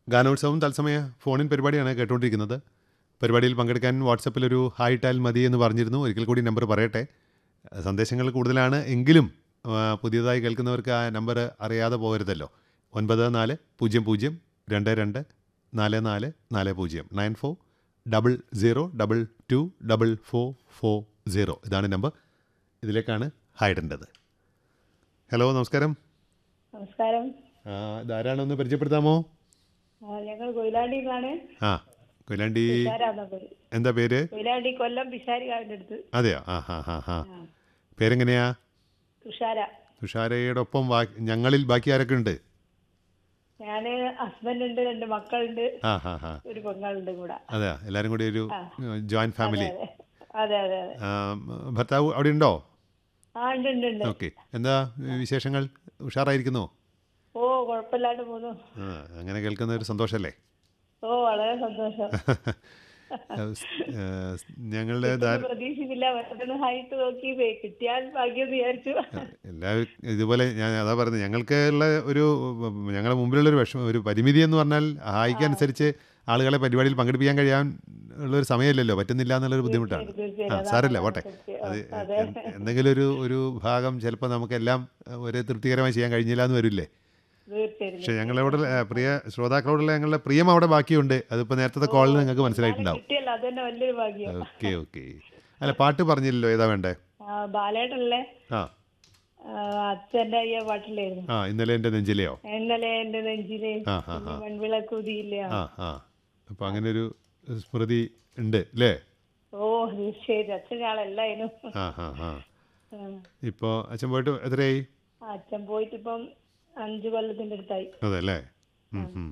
ഗാനോത്സവം തത്സമയ ഫോണിൻ പരിപാടിയാണ് കേട്ടുകൊണ്ടിരിക്കുന്നത് പരിപാടിയിൽ പങ്കെടുക്കാൻ വാട്സപ്പിൽ ഒരു ഹായ് ടാൽ മതി എന്ന് പറഞ്ഞിരുന്നു ഒരിക്കൽ കൂടി നമ്പർ പറയട്ടെ സന്ദേശങ്ങൾ കൂടുതലാണ് എങ്കിലും ആ, പുതിയതായി കേൾക്കുന്നവർക്ക് ആ നമ്പർ അറിയാതെ പോകരുതല്ലോ ഒൻപത് നാല് പൂജ്യം പൂജ്യം രണ്ട് രണ്ട് നാല് നാല് നാല് പൂജ്യം nine four double zero double two double four four zero ഇതാണ് നമ്പർ ഇതിലേക്കാണ് ഹായ് ഇടേണ്ടത് ഹലോ നമസ്കാരം നമസ്കാരം ആ, ഇതാരാണെന്ന് പരിചയപ്പെടുത്താമോ ആ, ഞങ്ങൾ കൊയിലാണ്ടിന്നാണ് ആ കൊയിലാണ്ടി പിഷാരാന്ന പേര് എന്താ പേര് കൊയിലാണ്ടി കൊല്ലം പിഷാരികാവിന്റെ അടുത്ത് അതെയോ ആ ഹാ ഹാ ഹാ ആ, പേരെങ്ങനെയാ തുഷാര തുഷാരയോടൊപ്പം ബാ- ഞങ്ങളിൽ ബാക്കി ആരൊക്കെ ഉണ്ട് ഞാന് ഹസ്ബൻഡ് ഉണ്ട് രണ്ട് മക്കളുണ്ട് ആ ഹാ ഹാ ഒരു പെങ്ങളുണ്ട് കൂടെ അതെയോ എല്ലാവരും കൂടി ഒരു ജോയിന്റ് ഫാമിലി അതെ അതെ അതെ അതെ ആ, ഭർത്താവ് അവിടെ ഉണ്ടോ ആ ഉണ്ട് ഉണ്ട് ഉണ്ട് ഓക്കെ എന്താ വിശേഷങ്ങൾ ഉഷാറായിരിക്കുന്നോ ഓ കുഴപ്പമില്ലാണ്ട് പോന്നു ആ അങ്ങനെ കേൾക്കുന്ന ഒരു സന്തോഷമല്ലേ ഓ വളരെ സന്തോഷം ഞങ്ങളുടെ ദാ- ഒന്നും പ്രതീക്ഷിച്ചില്ല വെറുതെ ഹൈറ്റ് നോക്കി പോയി. കിട്ടിയാൽ ഭാഗ്യം എന്ന് വിചാരിച്ചു എല്ലാവരും ഇതുപോലെ ഞാൻ അതാ പറയുന്നത് ഞങ്ങൾക്ക് ഉള്ള ഒരു ഞങ്ങളുടെ മുമ്പിലുള്ള ഒരു വിഷമം ഒരു പരിമിതി എന്ന് പറഞ്ഞാൽ ഹായിക്കനുസരിച്ച് ആളുകളെ പരിപാടിയിൽ പങ്കെടുപ്പിക്കാൻ കഴിയാൻ ഉള്ളൊരു സമയമില്ലല്ലോ പറ്റുന്നില്ല എന്നുള്ളൊരു ബുദ്ധിമുട്ടാണ് തീർച്ചയായും, ആ അതാണ് സാരല്ല അതാണ് പോട്ടെ സത്യം. അത് അതെ. എന്ത് എന്തെങ്കിലും ഒരു ഒരു ഭാഗം ചിലപ്പോൾ നമുക്കെല്ലാം ഒരു തൃപ്തികരമായി ചെയ്യാൻ കഴിഞ്ഞില്ല എന്ന് വരില്ലേ തീർച്ചയായും പക്ഷേ ഞങ്ങളോട് പ്രിയ ശ്രോതാക്കളോടുള്ള ഞങ്ങളുടെ പ്രിയം അവിടെ ബാക്കിയുണ്ട് അതിപ്പോൾ നേരത്തെ കോളിൽ നിങ്ങൾക്ക് മനസ്സിലായിട്ടുണ്ടാവും കിട്ടിയല്ലോ അത് തന്നെ വലിയൊരു ഭാഗ്യം ഓക്കെ ഓക്കെ അല്ല പാട്ട് പറഞ്ഞില്ലല്ലോ ഏതാ വേണ്ടേ ആ, ബാലേട്ടനല്ലേ ആ ആ, അച്ഛന്റെ അയ്യ പാട്ടിലായിരുന്നു ആ ഇന്നലെ എൻ്റെ നെഞ്ചിലെയോ ഇന്നലെ എന്റെ നെഞ്ചിലെ ആ ആ ആ മൺവിളക്കുതിയില്ല ആ ആ അപ്പോൾ അങ്ങനെ ഒരു സ്മൃതി ഉണ്ട് അല്ലേ ഓ തീർച്ചയായും അച്ഛൻ ആളല്ലായിരുന്നു ആ ആ ആ ആ. ഇപ്പോൾ അച്ഛൻ പോയിട്ട് എത്രയായി അച്ഛൻ പോയിട്ട് ഇപ്പം അഞ്ചു കൊല്ലത്തിന്റെ അടുത്തായി അതെ അല്ലേ ഉം, ഉം.